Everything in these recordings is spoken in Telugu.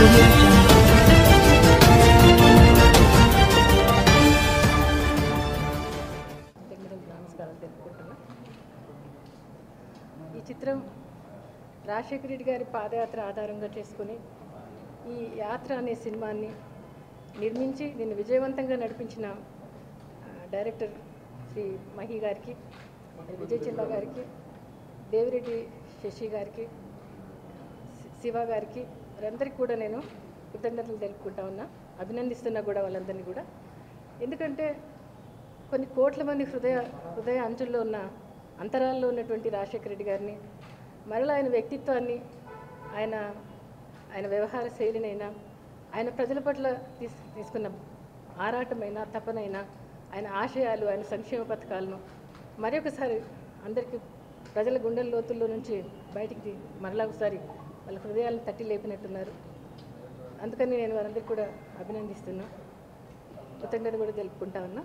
audio jungle. తగినంత నమస్కారం తెలుపుకుంటున్నా ఈ చిత్రం రాజశేఖర రెడ్డి గారి పాదయాత్ర ఆధారంగా చేసుకుని ఈ యాత్ర అనే సినిమాని నిర్మించి దీన్ని విజయవంతంగా నడిపించిన ఆ, డైరెక్టర్ శ్రీ మహి గారికి మరి విజయ్ చిల్లా గారికి దేవిరెడ్డి శశి గారికి శి- శివ గారికి వారందరికీ కూడా నేను కృతజ్ఞతలు తెలుపుకుంటా ఉన్నా అభినందిస్తున్నా కూడా వాళ్ళందరినీ కూడా ఎందుకంటే కొన్ని కోట్ల మంది హృదయ హృదయ అంచుల్లో ఉన్న అంతరాల్లో ఉన్నటువంటి రాజశేఖర రెడ్డి గారిని మరలా ఆయన వ్యక్తిత్వాన్ని ఆయన ఆయన వ్యవహార శైలినైనా ఆయన ప్రజల పట్ల తీస్ తీసుకున్న ఆరాటమైన తపనైనా ఆయన ఆశయాలు ఆయన సంక్షేమ పథకాలను మరొకసారి అందరికీ ప్రజల గుండెల లోతుల్లో నుంచి బయటికి తీ- మరలా ఒకసారి వాళ్ళ హృదయాలను తట్టి లేపినట్టున్నారు అందుకని నేను వారందరికీ కూడా అభినందిస్తున్నా కృతజ్ఞత కూడా తెలుపుకుంటా ఉన్నా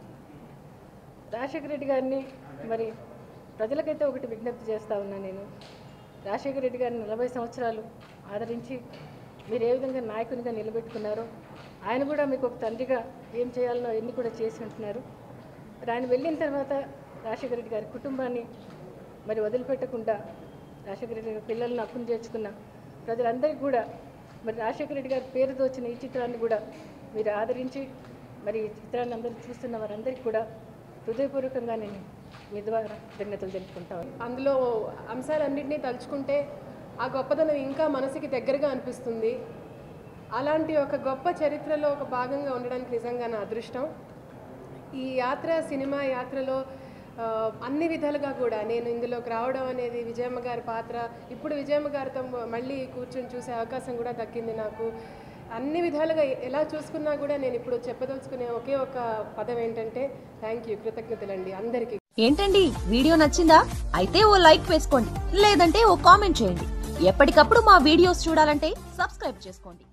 రాజశేఖర రెడ్డి గారిని మరి ప్రజలకైతే ఒకటి విజ్ఞప్తి చేస్తా ఉన్నా నేను రాజశేఖర రెడ్డి గారిని నలభై సంవత్సరాలు ఆదరించి మీరు ఏ విధంగా నాయకునిగా నిలబెట్టుకున్నారో ఆయన కూడా మీకు ఒక తండ్రిగా ఏం చేయాలనో అన్ని కూడా చేసి ఉంటున్నారు మరి ఆయన వెళ్ళిన తర్వాత రాజశేఖర రెడ్డి గారి కుటుంబాన్ని మరి వదిలిపెట్టకుండా రాజశేఖర రెడ్డి గారి పిల్లలను అప్పును చేర్చుకున్న ప్రజలందరికీ కూడా మరి రాజశేఖర రెడ్డి గారి పేరుతో వచ్చిన ఈ చిత్రాన్ని కూడా మీరు ఆదరించి మరి ఈ చిత్రాన్ని అందరూ చూస్తున్న వారందరికీ కూడా హృదయపూర్వకంగా నేను మీ ద్వారా కృతజ్ఞతలు తెలుపుకుంటాను అందులో అంశాలన్నింటినీ తలుచుకుంటే ఆ గొప్పదనం ఇంకా మనసుకి దగ్గరగా అనిపిస్తుంది అలాంటి ఒక గొప్ప చరిత్రలో ఒక భాగంగా ఉండడానికి నిజంగా నా అదృష్టం ఈ యాత్ర సినిమా యాత్రలో ఆ, అన్ని విధాలుగా కూడా నేను ఇందులోకి రావడం అనేది విజయమ్మ గారి పాత్ర ఇప్పుడు విజయమ్మ గారితో మళ్ళీ కూర్చొని చూసే అవకాశం కూడా దక్కింది నాకు అన్ని విధాలుగా ఎలా చూసుకున్నా కూడా నేను ఇప్పుడు చెప్పదలుచుకునే ఒకే ఒక పదం ఏంటంటే థ్యాంక్ యూ కృతజ్ఞతలండి అందరికీ ఏంటండి వీడియో నచ్చిందా అయితే ఓ లైక్ వేసుకోండి లేదంటే ఓ కామెంట్ చేయండి ఎప్పటికప్పుడు మా వీడియోస్ చూడాలంటే సబ్స్క్రైబ్ చేసుకోండి